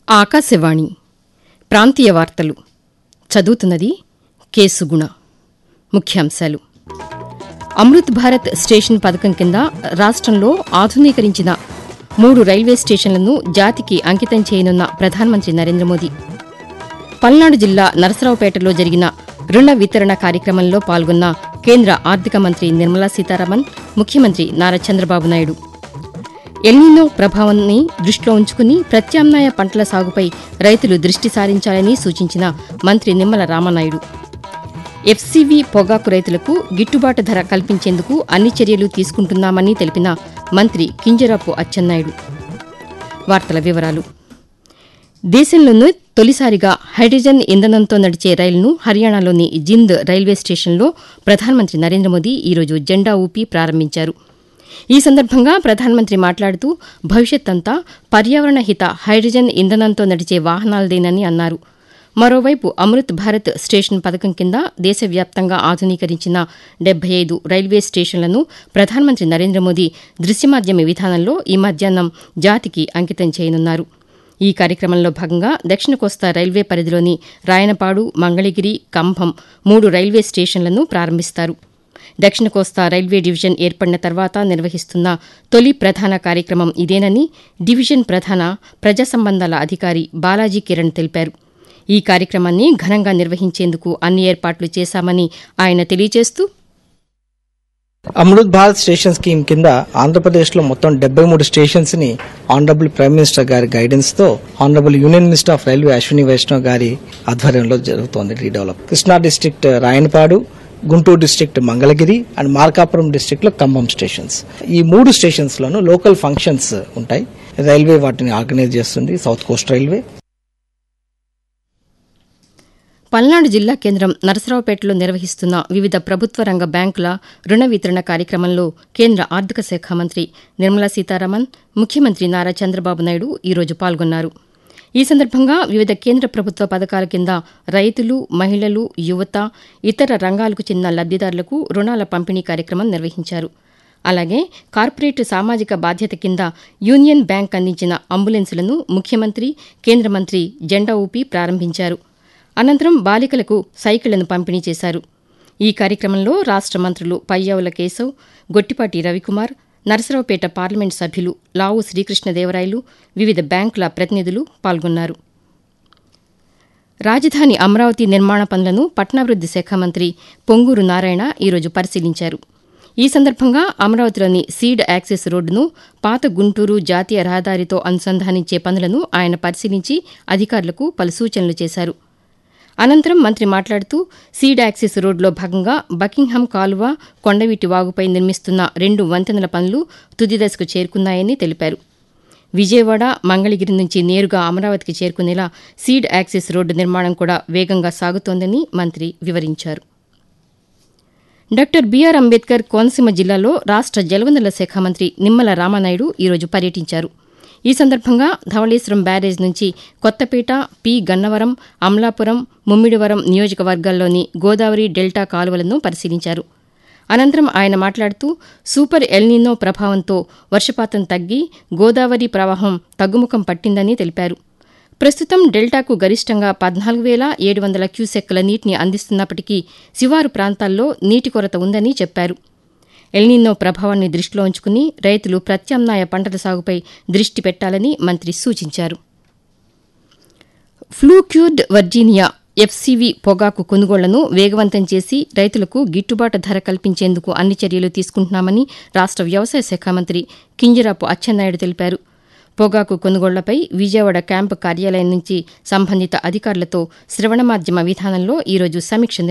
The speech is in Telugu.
ఆకాశవాణి ప్రాంతీయ వార్తలు చదువుతున్నది కేసుగుణ ముఖ్యాంశాలు అమృత్ భారత్ స్టేషన్ పథకం కింద రాష్ట్రంలో ఆధునీకరించిన మూడు రైల్వే స్టేషన్లను జాతికి అంకితం చేయనున్న ప్రధానమంత్రి నరేంద్ర మోదీ పల్నాడు జిల్లా నరసరావుపేటలో జరిగిన రుణ వితరణ కార్యక్రమంలో పాల్గొన్న కేంద్ర ఆర్థిక మంత్రి నిర్మలా సీతారామన్ ముఖ్యమంత్రి నారా చంద్రబాబు నాయుడు ఎల్నినో ప్రభావాన్ని దృష్టిలో ఉంచుకుని ప్రత్యామ్నాయ పంటల సాగుపై రైతులు దృష్టి సారించాలని సూచించిన మంత్రి నిమ్మల రామనాయుడు ఎఫ్సీవీ పొగాకు రైతులకు గిట్టుబాటు ధర కల్పించేందుకు అన్ని చర్యలు తీసుకుంటున్నామని తెలిపిన మంత్రి కింజరాపు అచ్చెన్నాయుడు వార్తల వివరాలు దేశంలోనే తొలిసారిగా హైడ్రోజన్ ఇంధనంతో నడిచే రైలును హర్యానాలోని జింద్ రైల్వే స్టేషన్లో ప్రధానమంత్రి నరేంద్ర మోదీ ఈరోజు జెండా ఊపి ప్రారంభించారు ఈ సందర్భంగా ప్రధానమంత్రి మాట్లాడుతూ భవిష్యత్ అంతా పర్యావరణ హిత హైడ్రోజన్ ఇంధనంతో నడిచే వాహనాలదేనని అన్నారు మరోవైపు అమృత్ భారత్ స్టేషన్ పథకం కింద దేశవ్యాప్తంగా ఆధునీకరించిన డెబ్బై ఐదు రైల్వే స్టేషన్లను ప్రధానమంత్రి నరేంద్ర మోదీ దృశ్యమాధ్యమ విధానంలో ఈ మధ్యాహ్నం జాతికి అంకితం చేయనున్నారు ఈ కార్యక్రమంలో భాగంగా దక్షిణ కోస్తా రైల్వే పరిధిలోని రాయనపాడు మంగళగిరి కంభం మూడు రైల్వే స్టేషన్లను ప్రారంభిస్తారు దక్షిణ కోస్తా రైల్వే డివిజన్ ఏర్పడిన తర్వాత నిర్వహిస్తున్న తొలి ప్రధాన కార్యక్రమం ఇదేనని డివిజన్ ప్రధాన ప్రజా సంబంధాల అధికారి బాలాజీ కిరణ్ తెలిపారు ఈ కార్యక్రమాన్ని ఘనంగా నిర్వహించేందుకు అన్ని ఏర్పాట్లు చేశామని ఆయన తెలియజేస్తూ అమృత్ భారత్ స్టేషన్ స్కీమ్ కింద ఆంధ్రప్రదేశ్ లో మొత్తం డెబ్బై మూడు స్టేషన్స్ ని ఆనరబుల్ ప్రైమ్ మినిస్టర్ గారి గైడెన్స్ తో honourable union minister of railway Ashwini Vaishnaw గారి ఆధ్వర్యంలో జరుగుతోంది redevelop Krishna district Rayanapadu Guntur district Mangalagiri and Markapuram district లో ఖమ్మం స్టేషన్స్ ఈ మూడు స్టేషన్స్ లోనూ లోకల్ ఫంక్షన్స్ ఉంటాయి రైల్వే వాటిని ఆర్గనైజ్ చేస్తుంది సౌత్ కోస్ట్ రైల్వే పల్నాడు జిల్లా కేంద్రం నరసరావుపేటలో నిర్వహిస్తున్న వివిధ ప్రభుత్వ రంగ బ్యాంకుల రుణ వితరణ కార్యక్రమంలో కేంద్ర ఆర్థిక శాఖ మంత్రి నిర్మలా సీతారామన్ ముఖ్యమంత్రి నారా చంద్రబాబు నాయుడు ఈరోజు పాల్గొన్నారు ఈ సందర్భంగా వివిధ కేంద్ర ప్రభుత్వ పథకాల కింద రైతులు మహిళలు యువత ఇతర రంగాలకు చెందిన లబ్దిదారులకు రుణాల పంపిణీ కార్యక్రమం నిర్వహించారు అలాగే కార్పొరేట్ సామాజిక బాధ్యత కింద యూనియన్ బ్యాంక్ అందించిన అంబులెన్సులను ముఖ్యమంత్రి కేంద్ర మంత్రి జెండా ఊపి ప్రారంభించారు అనంతరం బాలికలకు సైకిళ్లను పంపిణీ చేశారు ఈ కార్యక్రమంలో రాష్ట మంత్రులు పయ్యావుల కేశవ్ గొట్టిపాటి రవికుమార్ నరసరావుపేట పార్లమెంట్ సభ్యులు లావు శ్రీకృష్ణదేవరాయలు వివిధ బ్యాంకుల ప్రతినిధులు పాల్గొన్నారు రాజధాని అమరావతి నిర్మాణ పనులను పట్టణాభివృద్ది శాఖ మంత్రి పొంగూరు నారాయణ ఈరోజు పరిశీలించారు ఈ సందర్భంగా అమరావతిలోని సీడ్ యాక్సెస్ రోడ్డును పాత గుంటూరు జాతీయ రహదారితో అనుసంధానించే పనులను ఆయన పరిశీలించి అధికారులకు పలు సూచనలు చేశారు అనంతరం మంత్రి మాట్లాడుతూ సీడ్ యాక్సిస్ రోడ్లో భాగంగా బకింగ్హామ్ కాలువ కొండవీటి వాగుపై నిర్మిస్తున్న రెండు వంతెనల పనులు తుది దశకు చేరుకున్నాయని తెలిపారు విజయవాడ మంగళగిరి నుంచి నేరుగా అమరావతికి చేరుకునేలా సీడ్ యాక్సిస్ రోడ్డు నిర్మాణం కూడా వేగంగా సాగుతోందని మంత్రి వివరించారు డాక్టర్ బీఆర్ అంబేద్కర్ కోనసీమ జిల్లాలో రాష్ట జలవనరుల శాఖ మంత్రి నిమ్మల రామానాయుడు ఈరోజు పర్యటించారు ఈ సందర్భంగా ధవళేశ్వరం బ్యారేజ్ నుంచి కొత్తపేట పి గన్నవరం అమలాపురం ముమ్మిడివరం నియోజకవర్గాల్లోని గోదావరి డెల్టా కాలువలను పరిశీలించారు అనంతరం ఆయన మాట్లాడుతూ సూపర్ ఎల్నినో ప్రభావంతో వర్షపాతం తగ్గి గోదావరి ప్రవాహం తగ్గుముఖం పట్టిందని తెలిపారు ప్రస్తుతం డెల్టాకు గరిష్టంగా పద్నాలుగు వేల ఏడు వందల క్యూసెక్కుల నీటిని అందిస్తున్నప్పటికీ శివారు ప్రాంతాల్లో నీటి కొరత ఉందని చెప్పారు ఎల్నినో ప్రభావాన్ని దృష్టిలో ఉంచుకుని రైతులు ప్రత్యామ్నాయ పంటల సాగుపై దృష్టి పెట్టాలని మంత్రి సూచించారు ఫ్లూక్యూర్డ్ వర్జీనియా ఎఫ్సీవీ పొగాకు కొనుగోళ్లను వేగవంతం చేసి రైతులకు గిట్టుబాటు ధర కల్పించేందుకు అన్ని చర్యలు తీసుకుంటున్నామని రాష్ట వ్యవసాయ శాఖ మంత్రి కింజరాపు అచ్చెన్నాయుడు తెలిపారు పొగాకు కొనుగోళ్లపై విజయవాడ క్యాంపు కార్యాలయం నుంచి సంబంధిత అధికారులతో శ్రవణ మాధ్యమ విధానంలో ఈరోజు సమీక్ష